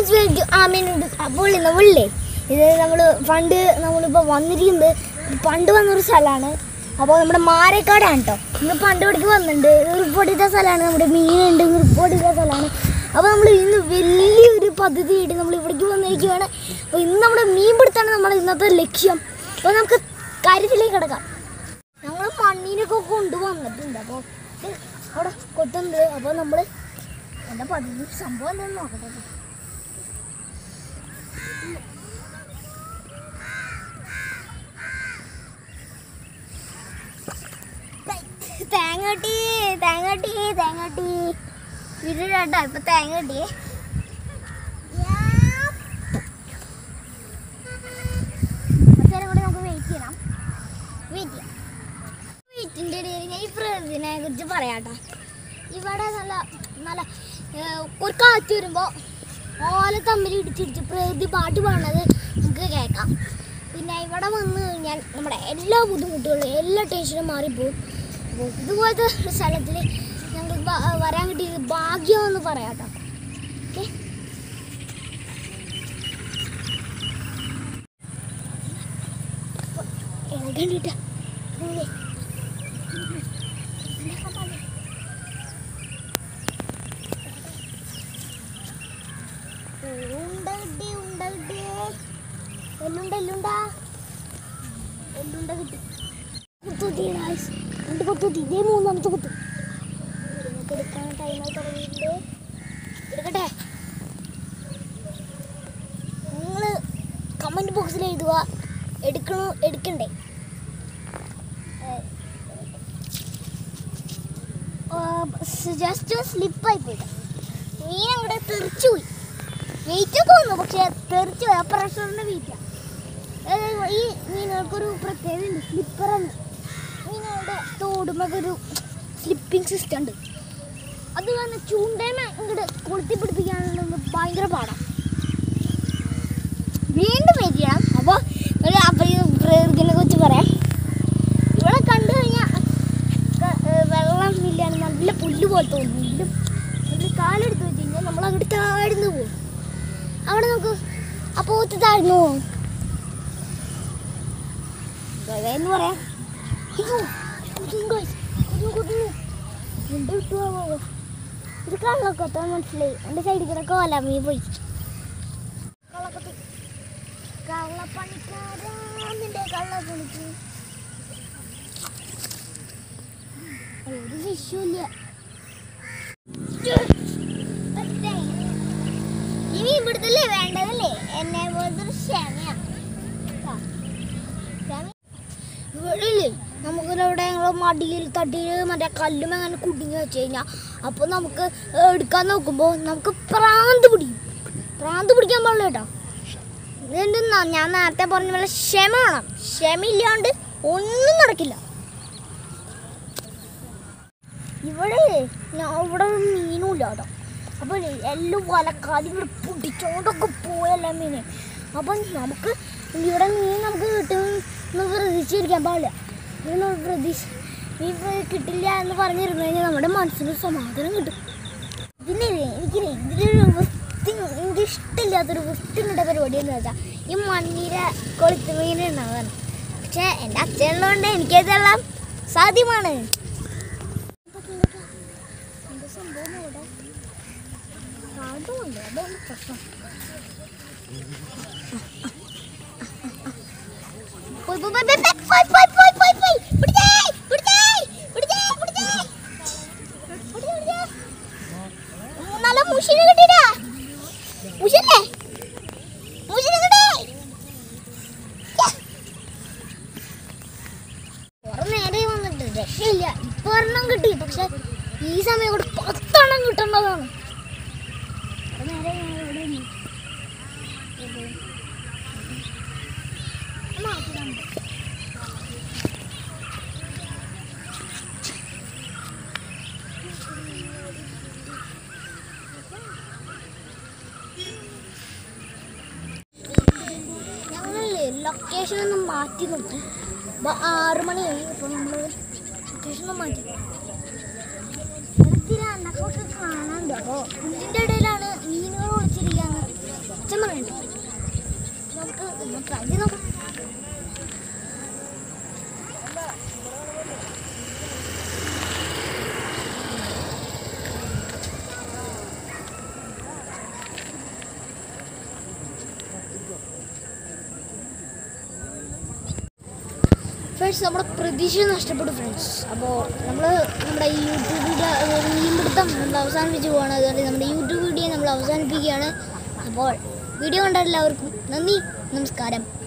Friends വിചാരിക്കും ആ മീനുണ്ട് അപ്പോൾ നമ്മളില്ലേ ഇത് നമ്മൾ പണ്ട് നമ്മളിപ്പോൾ വന്നിരിക്കുന്നത് പണ്ട് വന്നൊരു സ്ഥലമാണ് അപ്പോൾ നമ്മുടെ മാരക്കാടാണ് കേട്ടോ നമ്മൾ പണ്ട് ഇവിടേക്ക് വന്നിട്ടുണ്ട് റിപ്പോർട്ട് സ്ഥലമാണ് നമ്മുടെ മീനുണ്ട് റിപ്പോർട്ട് സ്ഥലമാണ് അപ്പോൾ നമ്മൾ ഇന്ന് വലിയൊരു പദ്ധതിയായിട്ട് നമ്മൾ ഇവിടേക്ക് വന്നിരിക്കുകയാണ് അപ്പോൾ ഇന്ന് നമ്മുടെ മീൻ പിടുത്താണ് നമ്മുടെ ഇന്നത്തെ ലക്ഷ്യം അപ്പോൾ നമുക്ക് കാര്യത്തിലേക്ക് കിടക്കാം ഞങ്ങൾ മണ്ണീനൊക്കെ കൊണ്ടുവന്നിട്ടുണ്ട് അപ്പോൾ ഇത് അവിടെ കൊത്തുണ്ട് അപ്പോൾ നമ്മൾ എന്താ പദ്ധതി സംഭവം എന്താണെന്ന് നോക്കട്ടെ കേട്ടോ. തേങ്ങ കിട്ടി തേങ്ങ കിട്ടി തേങ്ങ കിട്ടി വീട്ടിലാട്ടോ ഇപ്പൊ തേങ്ങ കിട്ടി കുറച്ചേരം കൂടെ നമുക്ക് വെയിറ്റ് ചെയ്യണം വെയിറ്റ് ചെയ്യാം വെയിറ്റിൻ്റെ ഇടയിൽ ഞാൻ ഈ പ്രകൃതിനെ കുറിച്ച് പറയാട്ടോ ഇവിടെ നല്ല നല്ല ഏർ, ഒരു കാറ്റ് വരുമ്പോൾ ഓല തമ്മിൽ ഇടിച്ചിടിച്ച് പ്രകൃതി പാട്ട് പാടുന്നത് നമുക്ക് കേൾക്കാം പിന്നെ ഇവിടെ വന്നു കഴിഞ്ഞാൽ നമ്മുടെ എല്ലാ ബുദ്ധിമുട്ടുകളും എല്ലാ ടെൻഷനും മാറിപ്പോകും അപ്പോൾ ഇതുപോലത്തെ ഒരു സ്ഥലത്തിൽ ഞങ്ങൾക്ക് ബ- വരാൻ കിട്ടിയത് ഭാഗ്യമെന്ന് പറയാട്ടോ ഓക്കെ കണ്ടിട്ടാ ഉണ്ട കിട്ടി ഉണ്ട കിട്ടി എല്ലുണ്ട എല്ലുണ്ട എല്ലുണ്ട കിട്ടി കുത്തുത്തി ഗായ്സ് രണ്ട് കുത്തുത്തി ഇതേ മൂന്നാമത്തെ കുത്ത് നമുക്ക് എടുക്കാൻ ടൈമായി തുടങ്ങിയിട്ടുണ്ട് എടുക്കട്ടെ നിങ്ങൾ കമൻറ്റ് ബോക്സിൽ എഴുതുക എടുക്കണോ എടുക്കണ്ടേ ജസ്റ്റ് സ്ലിപ്പായി പോയിട്ട് മീൻ അങ്ങോട്ട് തെറിച്ചു പോയി വെയിറ്റ് ഒക്കെ വന്നു പക്ഷെ തെറിച്ചു പോയി ആ പ്രഷറിൻ്റെ വെയിറ്റാണ് ഈ മീനുകൾക്കൊരു പ്രത്യേകത ഉണ്ട് സ്ലിപ്പറാണ് മീനുകളുടെ തോടുമ്പോൾ ഒരു സ്ലിപ്പിംഗ് സിസ്റ്റം ഉണ്ട് അത് കാരണം ചൂണ്ടേനെ ഇങ്ങോട്ട് കൊളുത്തി പിടിപ്പിക്കാനുള്ള ഭയങ്കര പാടാണ് വീണ്ടും വെയിറ്റ് ചെയ്യണം അപ്പോൾ ഒരു അപ്പോൾ ഈ പ്രകൃതിനെ കുറിച്ച് പറയാം ഇവിടെ കണ്ടു കഴിഞ്ഞാൽ വെള്ളം ഇല്ലാണ്ട് നല്ല പുല്ല് പോലെ തോന്നും പുല്ലും നമ്മൾ കാലെടുത്ത് വെച്ച് കഴിഞ്ഞാൽ നമ്മൾ അങ്ങോട്ട് താഴ്ന്നു പോകും അവിടെ നമുക്ക് ആ പോത്ത് താഴ്ന്നു പോകും എന്ന് പറയാം അയ്യോ, കൊതുക് guys. കൊതുക്, കൊതുക്. എന്ത് കിട്ടുമോ ഇത് കള്ളക്കൊത്ത മനസ്സിലായി എൻ്റെ സൈഡിൽ കൂടെ കോലാമീ പോയി കള്ളക്കൊത്തി കള്ളപ്പണിക്കാരാന്നിൻ്റെ കള്ളപ്പണിക്ക് ഒരു വിഷുല്ല ഇനി ഇവിടുത്തല്ലേ വേണ്ടതല്ലേ എന്നെ പോലത്തെ ഒരു ക്ഷമയാണ് ആ. ക്ഷമ ഇവിടില്ലേ നമുക്കിവിടെ ഞങ്ങൾ മടിയിൽ തട്ടിയിൽ മറ്റേ കല്ലും അങ്ങനെ കുടുങ്ങി വെച്ച് കഴിഞ്ഞാൽ അപ്പോൾ നമുക്ക് എടുക്കാൻ നോക്കുമ്പോൾ നമുക്ക് പ്രാന്ത് പിടിക്കും പ്രാന്ത് പിടിക്കാൻ പാടില്ല കേട്ടോ ഇതെന്തെന്നാ ഞാൻ നേരത്തെ പറഞ്ഞ പോലെ ക്ഷമ വേണം ക്ഷമയില്ലാണ്ട് ഒന്നും നടക്കില്ല ഇവിടെ ഞാൻ ഇവിടെ ഒരു മീനും ഇല്ല കേട്ടോ അപ്പോൾ എല്ലാം വലക്കാതി ഇവിടെ പിടിച്ചോണ്ടൊക്കെ പോയല്ല മീന് അപ്പം നമുക്ക് ഇവിടെ മീൻ നമുക്ക് കിട്ടും എന്ന് പ്രതീക്ഷിച്ചിരിക്കാൻ പാടില്ല ഇങ്ങനെ പ്രതീക്ഷ മീൻ ഇപ്പൊ കിട്ടില്ല എന്ന് പറഞ്ഞിരുന്നു കഴിഞ്ഞാൽ നമ്മുടെ മനസ്സിന് സമാധാനം കിട്ടും ഇതിനില്ലേ എനിക്കില്ലേ ഇതിലൊരു വൃത്തി എനിക്ക് ഇഷ്ടമില്ലാത്തൊരു വൃത്തിയുടെ പരിപാടി എന്ന് വെച്ചാൽ ഈ മണ്ണിര കൊളുത്ത് മീൻ ഉണ്ടാകാൻ പക്ഷേ എൻ്റെ അച്ഛനുള്ളതുകൊണ്ട് എനിക്കതെല്ലാം സാധ്യമാണ് എന്താ സംഭവം ഇവിടെ കാടുണ്ട് അതാണ് പ്രശ്നം പോയി പോയി പോയി പോയി പോയി പോയി പോയി പോയി പോയി പിടിച്ചേ പിടിച്ചേ പിടിച്ചേ പിടിച്ചേ പിടിച്ചേ പിടിച്ചേ നല്ല മുഷിന് കിട്ടിട്ടാ മുഷല്ലേ മുഷിന് കിട്ടേ കുറെ നേരെ വന്നിട്ട് രക്ഷയില്ല ഇപ്പൊ ഒരെണ്ണം കിട്ടി പക്ഷെ ഈ സമയം കൂടെ പത്തെണ്ണം കിട്ടേണ്ടതാണ് കുറെ നേരെ ഞാൻ ഇവിടെ ഇരുന്നു. മാറ്റിടാൻ പറ്റും. ഞങ്ങളില്ലേ ലൊക്കേഷൻ ഒന്ന് മാറ്റി നോക്കി ബ- ആറ് മണിയായി അപ്പോൾ നമ്മൾ ലൊക്കേഷൻ ഒന്ന് മാറ്റി ഇടയ്ക്ക് അന്നൊക്കെ കാണാനുണ്ട് അപ്പോൾ ഇതിൻ്റെ ഇടയിലാണ് മീനുകൾ ഒളിച്ചിരിക്കാന്ന് സത്യം പറയണ്ട നമുക്ക് ഒന്ന് ട്രൈ ചെയ്ത് നോക്കാം ഫ്രണ്ട്സ് നമ്മുടെ പ്രതീക്ഷ നഷ്ടപ്പെട്ടു ഫ്രണ്ട്സ് അപ്പോൾ നമ്മൾ നമ്മുടെ ഈ യൂട്യൂബ് വീഡിയോ മീൻപിടുത്തം നമ്മൾ അവസാനിപ്പിച്ച് പോവാണ് അതുകൊണ്ട് നമ്മുടെ യൂട്യൂബ് വീഡിയോ നമ്മൾ അവസാനിപ്പിക്കുകയാണ് അപ്പോൾ വീഡിയോ കണ്ട എല്ലാവർക്കും നന്ദി നമസ്കാരം